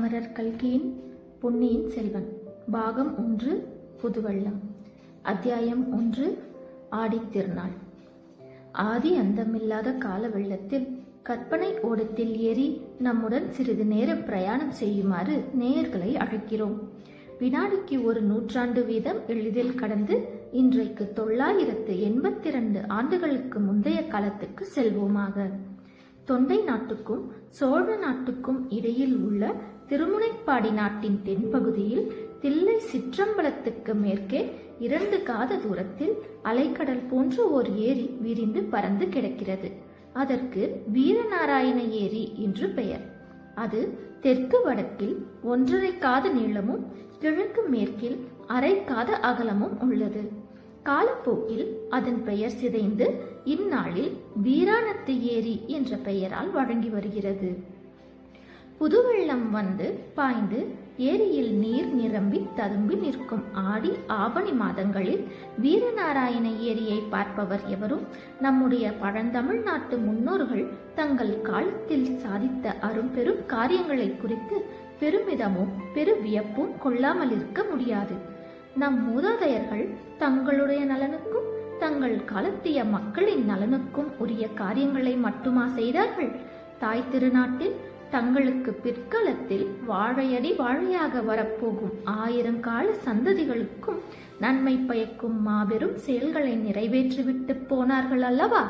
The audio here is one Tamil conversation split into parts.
அமரர் கல்கியின் பொன்னியின் செல்வன் பாகம் ஒன்று புதுவெள்ளம் அத்தியாயம் ஒன்று ஆடித்திருநாள் ஆதி அந்தமில்லாத கால வெள்ளத்தில் கற்பனை ஓடத்தில் ஏறி நம்முடன் சிறிது நேரம் பிரயாணம் செய்யுமாறு நேயர்களை அழைக்கிறோம் வினாடிக்கு ஒரு நூற்றாண்டு வீதம் எளிதில் கடந்து இன்றைக்கு தொள்ளாயிரத்து எண்பத்தி இரண்டு ஆண்டுகளுக்கு முந்தைய காலத்துக்கு செல்வோமாக தொண்டை நாட்டுக்கும் சோழ நாட்டுக்கும் இடையில் உள்ள திருமுனைப்பாடி நாட்டின் தென்பகுதியில் தில்லை சிற்றம்பலத்துக்கு மேற்கே இரண்டு காத தூரத்தில் அலைக்கடல் போன்ற ஓர் ஏரி விரிந்து பறந்து கிடக்கிறது அதற்கு வீரநாராயண ஏரி என்று பெயர் அது தெற்கு வடக்கில் ஒன்றரை காத நீளமும் கிழக்கு மேற்கில் அரை காத அகலமும் உள்ளது காலப்போக்கில் அதன் பெயர் சிதைந்து இந்நாளில் வீராணத்து ஏரி என்ற பெயரால் வழங்கி வருகிறது புதுவெள்ளம் வந்து பாய்ந்து ஏரியில் நீர் நிரம்பி ததும்பி நிற்கும் ஆடி ஆவணி மாதங்களில் வீரநாராயண ஏரியை பார்ப்பவர் எவரும் நம்முடைய பழந்தமிழ் நாட்டு முன்னோர்கள் தங்கள் காலத்தில் சாதித்த அரும்பெரும் காரியங்களை குறித்து பெருமிதமும் பெருவியப்பும் கொள்ளாமல் இருக்க முடியாது நம் மூதாதையர்கள் தங்களுடைய நலனுக்கும் தங்கள் காலத்திய மக்களின் நலனுக்கும் உரிய காரியங்களை மட்டுமா செய்தார்கள் தாய் திருநாட்டில் தங்களுக்கு பிற்காலத்தில் வாழையடி வாழையாக வரப்போகும் ஆயிரம் கால சந்ததிகளுக்கும் நன்மை பயக்கும் மாபெரும் செயல்களை நிறைவேற்றிவிட்டு போனார்கள் அல்லவா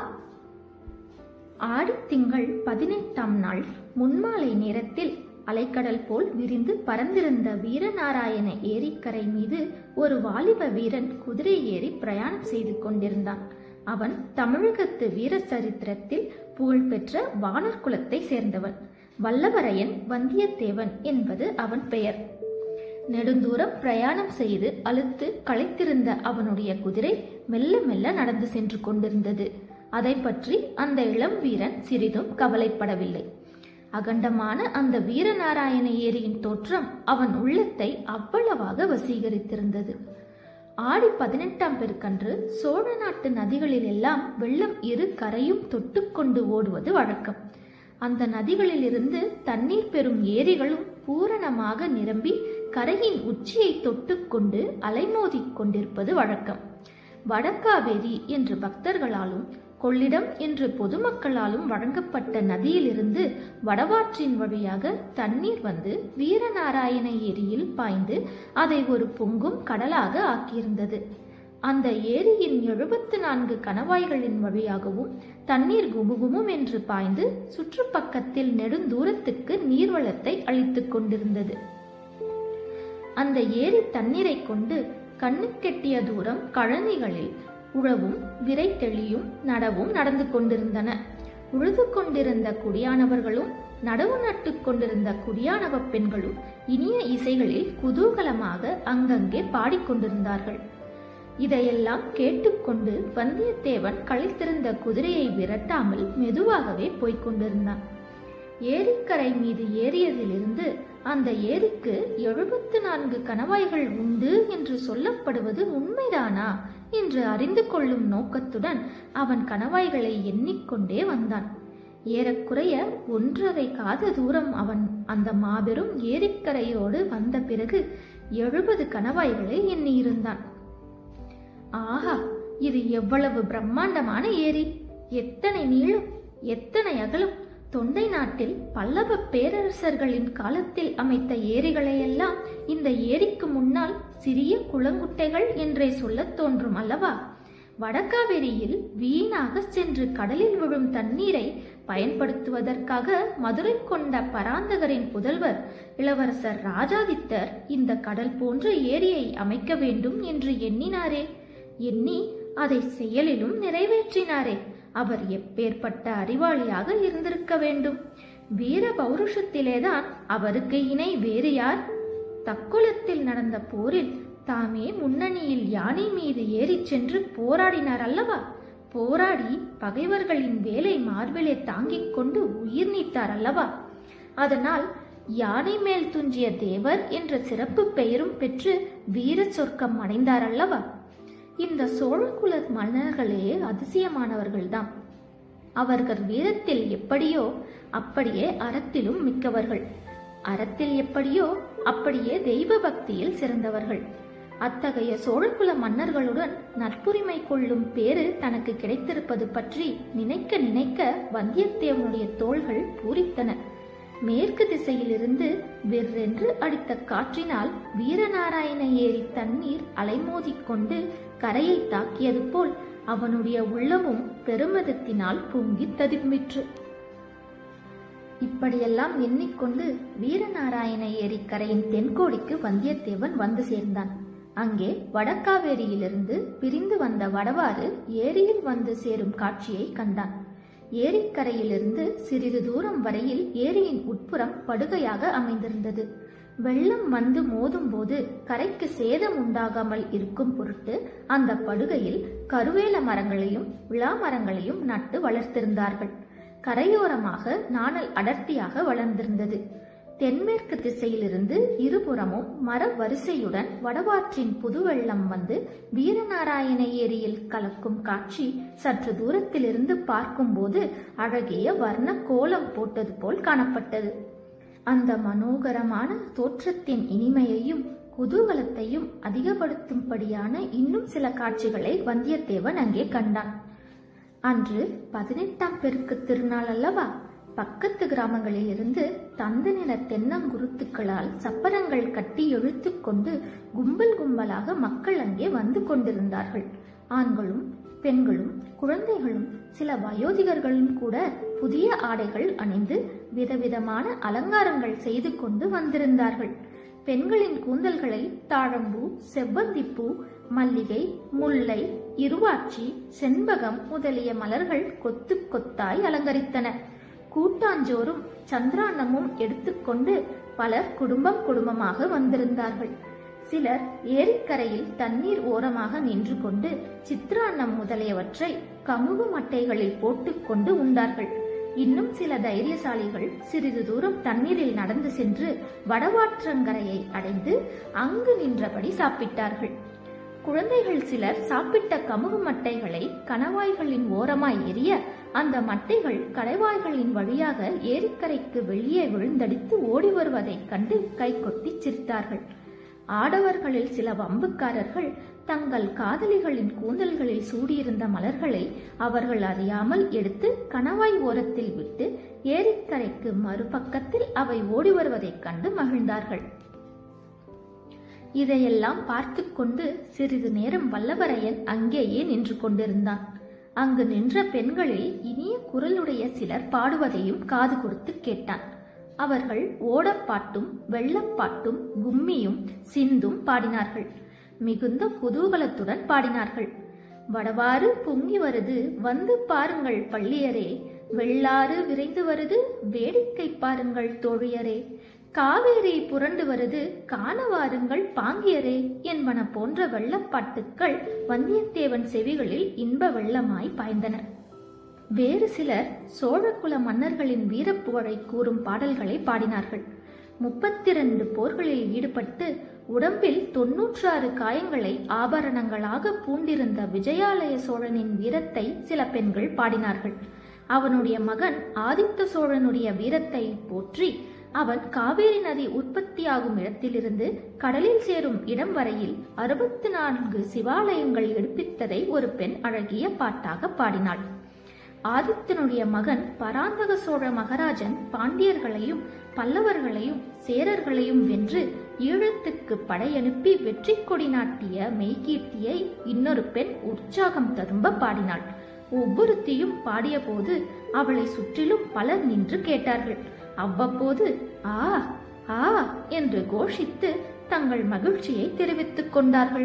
ஆடித்திங்கள் பதினெட்டாம் நாள் முன்மாலை நேரத்தில் அலைக்கடல் போல் விரிந்து பறந்திருந்த வீரநாராயண ஏரிக்கரை மீது ஒரு வாலிப வீரன் குதிரை ஏறி பிரயாணம் செய்து கொண்டிருந்தான் அவன் தமிழகத்து வீர சரித்திரத்தில் புகழ்பெற்ற வானர் குலத்தை சேர்ந்தவன் வல்லவரையன் வந்தியத்தேவன் என்பது அவன் பெயர் நெடுந்தூரம் பிரயாணம் செய்து அழுத்து களைத்திருந்த அவனுடைய குதிரை மெல்ல மெல்ல நடந்து சென்று கொண்டிருந்தது அதை பற்றி அந்த இளம் வீரன் சிறிதும் கவலைப்படவில்லை அகண்டமான அந்த வீரநாராயண ஏரியின் தோற்றம் அவன் உள்ளத்தை அவ்வளவாக வசீகரித்திருந்தது ஆடி பதினெட்டாம் பெருக்கன்று சோழ நாட்டு நதிகளில் எல்லாம் வெள்ளம் இரு கரையும் தொட்டுக்கொண்டு ஓடுவது வழக்கம் அந்த நதிகளிலிருந்து தண்ணீர் பெறும் ஏரிகளும் பூரணமாக நிரம்பி கரையின் உச்சியை தொட்டுக்கொண்டு அலைமோதிக் கொண்டிருப்பது வழக்கம் வடக்காவேரி என்று பக்தர்களாலும் கொள்ளிடம் என்று பொதுமக்களாலும் வழங்கப்பட்ட நதியிலிருந்து வடவாற்றின் வழியாக தண்ணீர் வந்து வீரநாராயண ஏரியில் பாய்ந்து அதை ஒரு பொங்கும் கடலாக ஆக்கியிருந்தது அந்த ஏரியின் எழுபத்து நான்கு கணவாய்களின் வழியாகவும் தண்ணீர் குமுகுமும் என்று பாய்ந்து சுற்றுப்பக்கத்தில் நெடுந்தூரத்துக்கு நீர்வளத்தை அளித்துக் கொண்டிருந்தது அந்த ஏரி தண்ணீரை கொண்டு கண்ணுக்கெட்டிய தூரம் கழனிகளில் உழவும் விரை தெளியும் நடவும் நடந்து கொண்டிருந்தன உழுது கொண்டிருந்த குடியானவர்களும் நடவு நட்டு கொண்டிருந்த குடியானவ பெண்களும் இனிய இசைகளில் குதூகலமாக அங்கங்கே பாடிக்கொண்டிருந்தார்கள் இதையெல்லாம் கேட்டுக்கொண்டு வந்தியத்தேவன் கழித்திருந்த குதிரையை விரட்டாமல் மெதுவாகவே போய்க் கொண்டிருந்தான் ஏரிக்கரை மீது ஏறியதிலிருந்து அந்த ஏரிக்கு எழுபத்து நான்கு கணவாய்கள் உண்டு என்று சொல்லப்படுவது உண்மைதானா என்று அறிந்து கொள்ளும் நோக்கத்துடன் அவன் கணவாய்களை எண்ணிக்கொண்டே வந்தான் ஏறக்குறைய ஒன்றரை காத தூரம் அவன் அந்த மாபெரும் ஏரிக்கரையோடு வந்த பிறகு எழுபது கணவாய்களை எண்ணியிருந்தான் ஆஹா இது எவ்வளவு பிரம்மாண்டமான ஏரி எத்தனை நீளம் எத்தனை அகலம் தொண்டை நாட்டில் பல்லவ பேரரசர்களின் காலத்தில் அமைத்த ஏரிகளையெல்லாம் இந்த ஏரிக்கு முன்னால் சிறிய குளங்குட்டைகள் என்றே சொல்லத் தோன்றும் அல்லவா வடகாவேரியில் வீணாக சென்று கடலில் விழும் தண்ணீரை பயன்படுத்துவதற்காக மதுரை கொண்ட பராந்தகரின் புதல்வர் இளவரசர் ராஜாதித்தர் இந்த கடல் போன்ற ஏரியை அமைக்க வேண்டும் என்று எண்ணினாரே எண்ணி அதை செயலிலும் நிறைவேற்றினாரே அவர் எப்பேற்பட்ட அறிவாளியாக இருந்திருக்க வேண்டும் வீர பௌருஷத்திலேதான் அவருக்கு இணை வேறு யார் தக்குளத்தில் நடந்த போரில் தாமே முன்னணியில் யானை மீது ஏறிச் சென்று போராடினார் அல்லவா போராடி பகைவர்களின் வேலை மார்பிலே தாங்கிக் கொண்டு உயிர் நீத்தார் அல்லவா அதனால் யானை மேல் துஞ்சிய தேவர் என்ற சிறப்பு பெயரும் பெற்று வீர சொர்க்கம் அடைந்தார் அல்லவா இந்த சோழகுல மன்னர்களே அதிசயமானவர்கள்தாம் அவர்கள் வீரத்தில் எப்படியோ அப்படியே அறத்திலும் மிக்கவர்கள் அறத்தில் எப்படியோ அப்படியே தெய்வ பக்தியில் சிறந்தவர்கள் அத்தகைய சோழகுல மன்னர்களுடன் நட்புரிமை கொள்ளும் பேறு தனக்கு கிடைத்திருப்பது பற்றி நினைக்க நினைக்க வந்தியத்தேவனுடைய தோள்கள் பூரித்தன மேற்கு திசையிலிருந்து வெற்றென்று அடித்த காற்றினால் வீரநாராயண ஏரி தண்ணீர் அலைமோதிக் கொண்டு கரையை தாக்கியது போல் அவனுடைய உள்ளமும் பெருமிதத்தினால் பொங்கி ததும்பிற்று இப்படியெல்லாம் எண்ணிக்கொண்டு வீரநாராயண ஏரி கரையின் தென்கோடிக்கு வந்தியத்தேவன் வந்து சேர்ந்தான் அங்கே வடக்காவேரியிலிருந்து பிரிந்து வந்த வடவாறு ஏரியில் வந்து சேரும் காட்சியை கண்டான் ஏரிக்கரையிலிருந்து சிறிது தூரம் வரையில் ஏரியின் உட்புறம் படுகையாக அமைந்திருந்தது வெள்ளம் வந்து மோதும் போது கரைக்கு சேதம் உண்டாகாமல் இருக்கும் பொருட்டு அந்த படுகையில் கருவேல மரங்களையும் விழா மரங்களையும் நட்டு வளர்த்திருந்தார்கள் கரையோரமாக நாணல் அடர்த்தியாக வளர்ந்திருந்தது தென்மேற்கு திசையிலிருந்து இருபுறமும் மர வரிசையுடன் வடவாற்றின் புதுவெள்ளம் வந்து வீரநாராயண ஏரியில் கலக்கும் காட்சி சற்று தூரத்திலிருந்து பார்க்கும்போது அழகிய வர்ண கோலம் போட்டது போல் காணப்பட்டது அந்த மனோகரமான தோற்றத்தின் இனிமையையும் குதூகலத்தையும் அதிகப்படுத்தும்படியான இன்னும் சில காட்சிகளை வந்தியத்தேவன் அங்கே கண்டான் அன்று பதினெட்டாம் பெருக்கு திருநாள் அல்லவா பக்கத்து கிராமங்களில் இருந்து தந்து நில தென்னங்குருத்துக்களால் சப்பரங்கள் கட்டி இழுத்து கொண்டு கும்பல் கும்பலாக மக்கள் அங்கே வந்து கொண்டிருந்தார்கள் ஆண்களும் பெண்களும் குழந்தைகளும் சில வயோதிகர்களும் கூட புதிய ஆடைகள் அணிந்து விதவிதமான அலங்காரங்கள் செய்து கொண்டு வந்திருந்தார்கள் பெண்களின் கூந்தல்களை தாழம்பூ செவ்வந்திப்பூ மல்லிகை முல்லை இருவாட்சி செண்பகம் முதலிய மலர்கள் கொத்து கொத்தாய் அலங்கரித்தன கூட்டாஞ்சோறும் சந்திரான்னமும் எடுத்துக்கொண்டு பலர் குடும்பம் குடும்பமாக வந்திருந்தார்கள் சிலர் ஏரிக்கரையில் தண்ணீர் ஓரமாக நின்று கொண்டு சித்ரான்னம் முதலியவற்றை கமுகு மட்டைகளில் போட்டுக்கொண்டு உண்டார்கள் இன்னும் சில தைரியசாலிகள் சிறிது தூரம் தண்ணீரில் நடந்து சென்று வடவாற்றங்கரையை அடைந்து அங்கு நின்றபடி சாப்பிட்டார்கள் குழந்தைகள் சிலர் சாப்பிட்ட கமுகு மட்டைகளை கணவாய்களின் ஓரமாய் எரிய அந்த மட்டைகள் கடைவாய்களின் வழியாக ஏரிக்கரைக்கு வெளியே விழுந்தடித்து ஓடி வருவதைக் கண்டு கைகொட்டி சிரித்தார்கள் ஆடவர்களில் சில வம்புக்காரர்கள் தங்கள் காதலிகளின் கூந்தல்களில் சூடியிருந்த மலர்களை அவர்கள் அறியாமல் எடுத்து கணவாய் ஓரத்தில் விட்டு ஏரிக்கரைக்கு மறுபக்கத்தில் அவை ஓடி வருவதைக் கண்டு மகிழ்ந்தார்கள் இதையெல்லாம் பார்த்து கொண்டு சிறிது நேரம் வல்லவரையன் அங்கேயே நின்று கொண்டிருந்தான் அங்கு நின்ற பெண்களில் இனிய குரலுடைய சிலர் பாடுவதையும் காது கொடுத்து கேட்டான் அவர்கள் ஓடப்பாட்டும் வெள்ளப்பாட்டும் கும்மியும் சிந்தும் பாடினார்கள் மிகுந்த குதூகலத்துடன் பாடினார்கள் வடவாறு பொங்கி வருது வந்து பாருங்கள் பள்ளியரே வெள்ளாறு விரைந்து வருது வேடிக்கை பாருங்கள் தோழியரே காவேரி புரண்டு வருது காண வாருங்கள் பாங்கியரே என்பன போன்ற வெள்ளப்பாட்டுக்கள் வந்தியத்தேவன் செவிகளில் இன்ப வெள்ளமாய் பாய்ந்தன வேறு சிலர் சோழகுல மன்னர்களின் வீரப்புகழை கூறும் பாடல்களை பாடினார்கள் முப்பத்திரண்டு போர்களில் ஈடுபட்டு உடம்பில் தொன்னூற்றாறு காயங்களை ஆபரணங்களாக பூண்டிருந்த விஜயாலய சோழனின் வீரத்தை சில பெண்கள் பாடினார்கள் அவனுடைய மகன் ஆதித்த சோழனுடைய வீரத்தை போற்றி அவன் காவேரி நதி உற்பத்தியாகும் இடத்திலிருந்து கடலில் சேரும் இடம் வரையில் அறுபத்து நான்கு சிவாலயங்கள் எடுப்பித்ததை ஒரு பெண் அழகிய பாட்டாக பாடினாள் ஆதித்தனுடைய மகன் பராந்தக சோழ மகாராஜன் பாண்டியர்களையும் பல்லவர்களையும் சேரர்களையும் வென்று ஈழத்துக்கு படையனுப்பி வெற்றி கொடி நாட்டிய மெய்கீர்த்தியை இன்னொரு பெண் உற்சாகம் ததும்ப பாடினாள் ஒவ்வொருத்தியும் பாடியபோது அவளை சுற்றிலும் பலர் நின்று கேட்டார்கள் அவ்வப்போது ஆ ஆ என்று கோஷித்து தங்கள் மகிழ்ச்சியை தெரிவித்துக் கொண்டார்கள்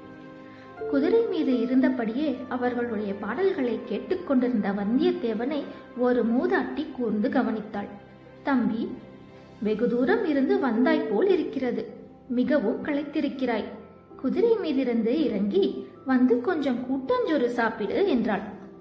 குதிரை மீது இருந்தபடியே அவர்களுடைய பாடல்களை கேட்டுக்கொண்டிருந்த வந்தியத்தேவனை ஒரு மூதாட்டி கூர்ந்து கவனித்தாள் தம்பி வெகு தூரம் இருந்து வந்தாய் போல் இருக்கிறது மிகவும் களைத்திருக்கிறாய் குதிரை மீதிருந்து இறங்கி வந்து கொஞ்சம் கூட்டாஞ்சோறு சாப்பிடு என்றாள்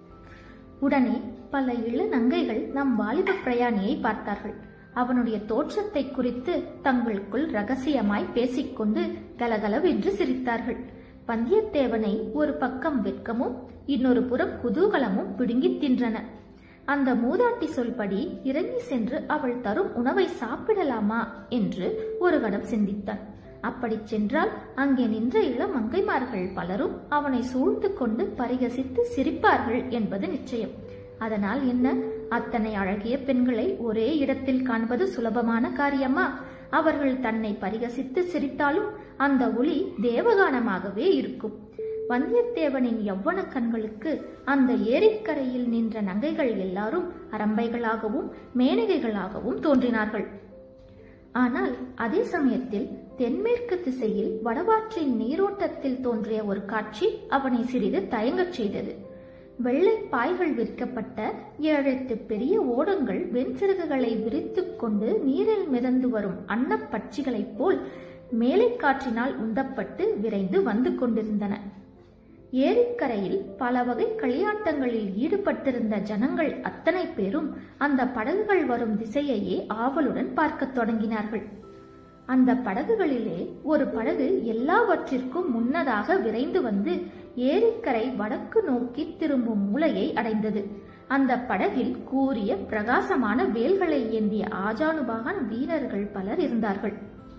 உடனே பல இள நங்கைகள் நம் வாலிப பிரயாணியை பார்த்தார்கள் அவனுடைய தோற்றத்தை குறித்து தங்களுக்குள் ரகசியமாய் பேசிக்கொண்டு கலகலவென்று சிரித்தார்கள் வந்தியத்தேவனை ஒரு பக்கம் வெட்கமும் இன்னொரு புறம் குதூகலமும் பிடுங்கித் தின்றன அந்த மூதாட்டி சொல்படி இறங்கி சென்று அவள் தரும் உணவை சாப்பிடலாமா என்று ஒரு கணம் சிந்தித்தான் அப்படி சென்றால் அங்கே நின்ற இளம் மங்கைமார்கள் பலரும் அவனை சூழ்ந்து கொண்டு பரிகசித்து சிரிப்பார்கள் என்பது நிச்சயம் அதனால் என்ன அத்தனை அழகிய பெண்களை ஒரே இடத்தில் காண்பது சுலபமான காரியமா அவர்கள் தன்னை பரிகசித்து சிரித்தாலும் அந்த ஒளி தேவகானமாகவே இருக்கும் வந்தியத்தேவனின் யவ்வன கண்களுக்கு அந்த ஏரிக்கரையில் நின்ற நங்கைகள் எல்லாரும் அரம்பைகளாகவும் மேனகைகளாகவும் தோன்றினார்கள் ஆனால் அதே சமயத்தில் தென்மேற்கு திசையில் வடவாற்றின் நீரோட்டத்தில் தோன்றிய ஒரு காட்சி அவனை சிறிது தயங்கச் செய்தது வெள்ளை பாய்கள் விற்கப்பட்ட ஏழெட்டு பெரிய ஓடங்கள் வெண்சிறகுகளை விரித்துக் கொண்டு நீரில் மிதந்து வரும் அன்னப்பட்சிகளைப் போல் மேலை காற்றினால் உந்தப்பட்டு விரைந்து வந்து கொண்டிருந்தன ஏரிக்கரையில் பல வகை களியாட்டங்களில் ஈடுபட்டிருந்த ஜனங்கள் அத்தனை பேரும் அந்த படகுகள் வரும் திசையையே ஆவலுடன் பார்க்கத் தொடங்கினார்கள் அந்த படகுகளிலே ஒரு படகு எல்லாவற்றிற்கும் முன்னதாக விரைந்து வந்து ஏரிக்கரை வடக்கு நோக்கி திரும்பும் மூலையை அடைந்தது அந்த படகில் கூரிய பிரகாசமான வேல்களை ஏந்திய ஆஜானுபாகன் வீரர்கள் பலர் இருந்தார்கள்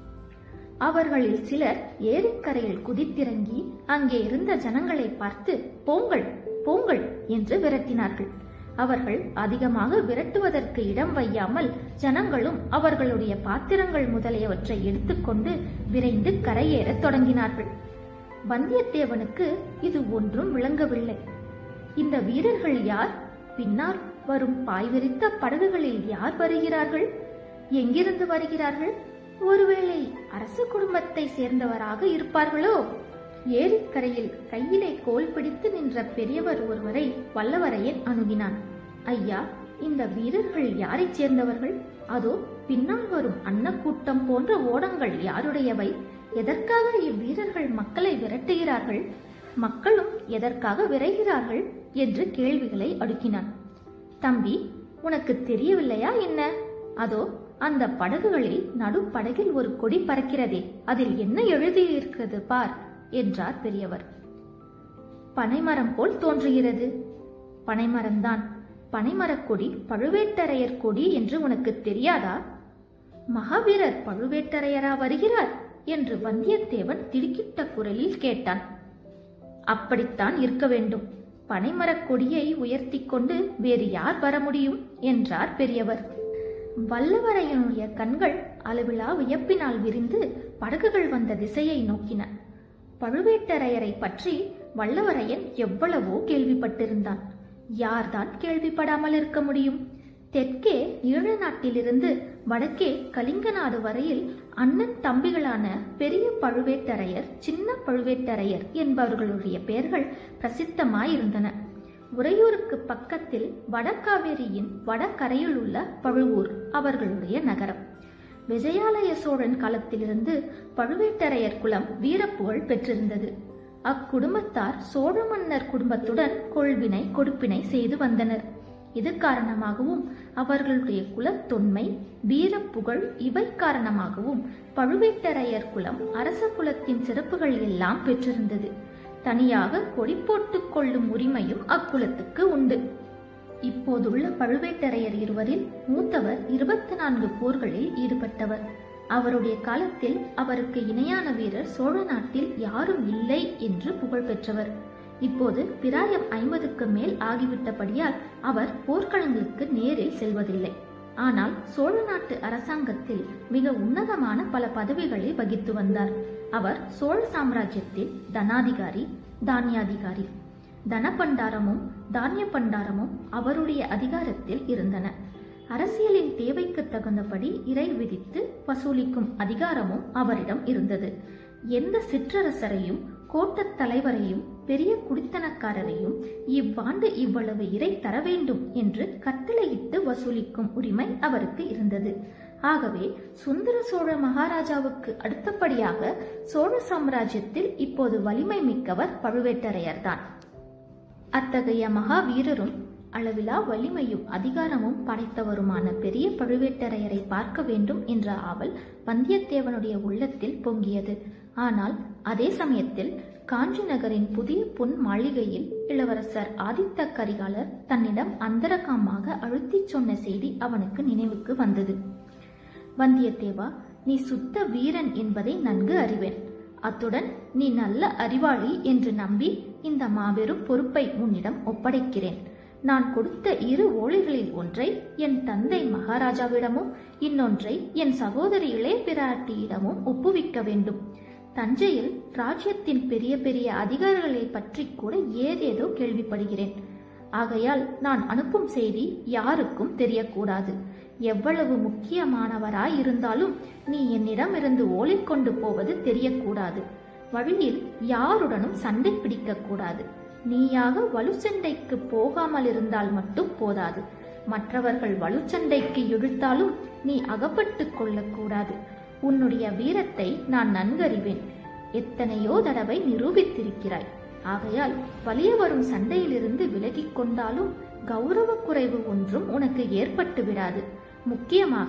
அவர்களில் சிலர் ஏரிக்கரையில் குதித்திறங்கி அங்கே இருந்த ஜனங்களை பார்த்து போங்கள் போங்கள் என்று விரட்டினார்கள் அவர்கள் அதிகமாக விரட்டுவதற்கு இடம் வையாமல் ஜனங்களும் அவர்களுடைய பாத்திரங்கள் முதலியவற்றை எடுத்துக்கொண்டு விரைந்து கரையேறத் தொடங்கினார்கள் வந்தியத்தேவனுக்கு இது ஒன்றும் விளங்கவில்லை இந்த வீரர்கள் யார் பின்னால் வரும் பாய் விரித்த படகுகளில் யார் வருகிறார்கள் எங்கிருந்து வருகிறார்கள் ஒருவேளை அரச குடும்பத்தை சேர்ந்தவராக இருப்பார்களோ ஏரிக்கரையில் கையிலே கோல் பிடித்து நின்ற பெரியவர் ஒருவரை வல்லவரையன் அணுகினான் ஐயா இந்த வீரர்கள் யாரைச் சேர்ந்தவர்கள் அதோ பின்னால் வரும் அன்னக்கூட்டம் போன்ற ஓடங்கள் யாருடையவை எதற்காக இவ்வீரர்கள் மக்களை விரட்டுகிறார்கள் மக்களும் எதற்காக விரைகிறார்கள் என்று கேள்விகளை அடுக்கினான் தம்பி உனக்கு தெரியவில்லையா என்ன அதோ அந்த படகுகளில் நடுப்படகில் ஒரு கொடி பறக்கிறதே அதில் என்ன எழுதியிருக்கிறது பார் என்றார் பெரியவர் பனைமரம் போல் தோன்றுகிறது பனைமரம்தான் பனைமரக் கொடி பழுவேட்டரையர் கொடி என்று உனக்கு தெரியாதா மகாவீரர் பழுவேட்டரையரா வருகிறார் என்று வந்தியத்தேவன் திடுக்கிட்ட குரலில் கேட்டான் அப்படித்தான் இருக்க வேண்டும் பனைமரக் கொடியை உயர்த்தி கொண்டு வேறு யார் வர முடியும் என்றார் பெரியவர் வல்லவரையனுடைய கண்கள் அளவிலா வியப்பினால் விரிந்து படகுகள் வந்த திசையை நோக்கின பழுவேட்டரையரை பற்றி வல்லவரையன் எவ்வளவோ கேள்விப்பட்டிருந்தான் யார்தான் கேள்விப்படாமல் இருக்க முடியும் தெற்கே ஈழ நாட்டிலிருந்து வடக்கே கலிங்க நாடு வரையில் அண்ணன் தம்பிகளான பெரிய பழுவேட்டரையர் சின்ன பழுவேட்டரையர் என்பவர்களுடைய பெயர்கள் பிரசித்தமாயிருந்தன உறையூருக்கு பக்கத்தில் வடகாவேரியின் வடகரையில் உள்ள பழுவூர் அவர்களுடைய நகரம் விஜயாலய சோழன் காலத்திலிருந்து பழுவேட்டரையர் குலம் வீரப்புகழ் பெற்றிருந்தது அக்குடும்பத்தார் சோழ மன்னர் குடும்பத்துடன் கொள்வினை கொடுப்பினை செய்து வந்தனர் இது காரணமாகவும் அவர்களுடைய குலத்தொன்மை வீரப்புகழ் இவை காரணமாகவும் பழுவேட்டரையர் குலம் அரச குலத்தின் சிறப்புகள் எல்லாம் பெற்றிருந்தது தனியாக கொடி போட்டுக் கொள்ளும் உரிமையும் அக்குலத்துக்கு உண்டு இப்போதுள்ள பழுவேட்டரையர் இருவரில் மூத்தவர் இருபத்தி நான்கு போர்களில் ஈடுபட்டவர் அவருடைய காலத்தில் அவருக்கு இணையான வீரர் சோழ நாட்டில் யாரும் இல்லை என்று புகழ் பெற்றவர் இப்போது பிராயம் ஐம்பதுக்கு மேல் ஆகிவிட்டபடியால் அவர் போர்க்களங்களுக்கு நேரில் செல்வதில்லை ஆனால் சோழ நாட்டு அரசாங்கத்தில் மிக உன்னதமான பல பதவிகளை வகித்து வந்தார் அவர் சோழ சாம்ராஜ்யத்தில் தனாதிகாரி தானியாதிகாரி தனபண்டாரமும் தானிய பண்டாரமும் அவருடைய அதிகாரத்தில் இருந்தன அரசியலின் தேவைக்கு தகுந்தபடி இறை விதித்து வசூலிக்கும் அதிகாரமும் அவரிடம் இருந்தது எந்த சிற்றரசரையும் கோட்டத் தலைவரையும் பெரிய குடித்தனக்காரரையும் இவ்வாண்டு இவ்வளவு இறை தர வேண்டும் என்று கட்டளையிட்டு வசூலிக்கும் உரிமை அவருக்கு இருந்தது ஆகவே சுந்தர சோழ மகாராஜாவுக்கு அடுத்தபடியாக சோழ சாம்ராஜ்யத்தில் இப்போது வலிமை மிக்கவர் பழுவேட்டரையர்தான் அத்தகைய மகாவீரரும் அளவிலா வலிமையும் அதிகாரமும் படைத்தவருமான பெரிய பழுவேட்டரையரை பார்க்க வேண்டும் என்ற ஆவல் வந்தியத்தேவனுடைய உள்ளத்தில் பொங்கியது ஆனால் அதே சமயத்தில் காஞ்சி நகரின் புதிய பொன் மாளிகையில் இளவரசர் ஆதித்த கரிகாலர் தன்னிடம் அந்தரகமாக அழுத்திச் சொன்ன செய்தி அவனுக்கு நினைவுக்கு வந்தது வந்தியத்தேவா நீ சுத்த வீரன் என்பதை நன்கு அறிவேன் அத்துடன் நீ நல்ல அறிவாளி என்று நம்பி இந்த மாபெரும் பொறுப்பை உன்னிடம் ஒப்படைக்கிறேன் நான் கொடுத்த இரு ஓலைகளில் ஒன்றை என் தந்தை மகாராஜாவிடமும் இன்னொன்றை என் சகோதரி இளைய பிராட்டியிடமும் ஒப்புவிக்க வேண்டும் தஞ்சையில் ராஜ்யத்தின் பெரிய பெரிய அதிகாரிகளை பற்றி கூட ஏதேதோ கேள்விப்படுகிறேன் ஆகையால் நான் அனுப்பும் செய்தி யாருக்கும் தெரியக்கூடாது எவ்வளவு முக்கியமானவராய் இருந்தாலும் நீ என்னிடமிருந்து ஓலை கொண்டு போவது தெரியக்கூடாது வழியில் யாருடனும் சண்டை பிடிக்கக்கூடாது நீயாக வலுச்சண்டைக்கு போகாமல் இருந்தால் மட்டும் போதாது மற்றவர்கள் வலுச்சண்டைக்கு இழுத்தாலும் நீ அகப்பட்டு கொள்ளக்கூடாது உன்னுடைய வீரத்தை நான் நன்கறிவேன் எத்தனையோ தடவை நிரூபித்திருக்கிறாய் ஆகையால் வலிய வரும் சண்டையிலிருந்து விலகிக் கொண்டாலும் கௌரவ குறைவு ஒன்றும் உனக்கு ஏற்பட்டு விடாது முக்கியமாக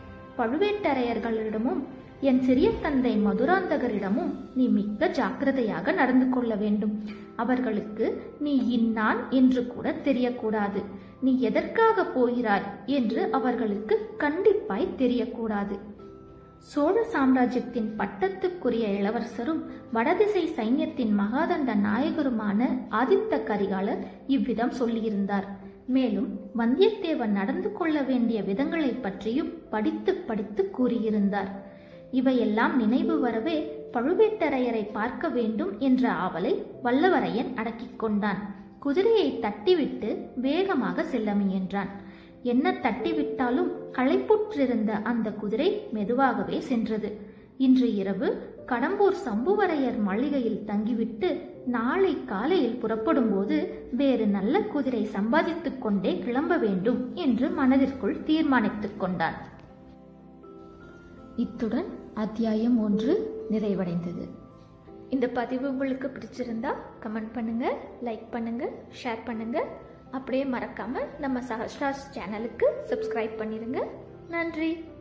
பழுவேட்டரையர்களிடமும் என் சிறிய தந்தை மதுராந்தகரிடமும் நீ மிக்க ஜாக்கிரதையாக நடந்து கொள்ள வேண்டும் அவர்களுக்கு நீ இன்னான் என்று கூட தெரியக்கூடாது நீ எதற்காக போகிறாய் என்று அவர்களுக்கு கண்டிப்பாய் தெரியக்கூடாது சோழ சாம்ராஜ்யத்தின் பட்டத்துக்குரிய இளவரசரும் வடதிசை சைன்யத்தின் மகாதண்ட நாயகருமான ஆதித்த கரிகாலர் இவ்விதம் சொல்லியிருந்தார் மேலும் வந்தியத்தேவன் நடந்து கொள்ள வேண்டிய விதங்களை பற்றியும் படித்து படித்து கூறியிருந்தார் இவையெல்லாம் நினைவு வரவே பழுவேட்டரையரை பார்க்க வேண்டும் என்ற ஆவலை வல்லவரையன் அடக்கிக் கொண்டான் குதிரையை தட்டிவிட்டு வேகமாக செல்ல முயன்றான் என்ன தட்டிவிட்டாலும் களைப்புற்றிருந்த அந்த குதிரை மெதுவாகவே சென்றது இன்று இரவு கடம்பூர் சம்புவரையர் மாளிகையில் தங்கிவிட்டு நாளை காலையில் புறப்படும்போது வேறு நல்ல குதிரை சம்பாதித்துக் கொண்டே கிளம்ப வேண்டும் என்று மனதிற்குள் தீர்மானித்துக் கொண்டான் இத்துடன் அத்தியாயம் ஒன்று நிறைவடைந்தது இந்த பதிவு உங்களுக்கு பிடிச்சிருந்தா கமெண்ட் பண்ணுங்க லைக் பண்ணுங்க ஷேர் பண்ணுங்க அப்படியே மறக்காம நம்ம சஹஸ்ராஸ் சேனலுக்கு சப்ஸ்கிரைப் பண்ணிருங்க நன்றி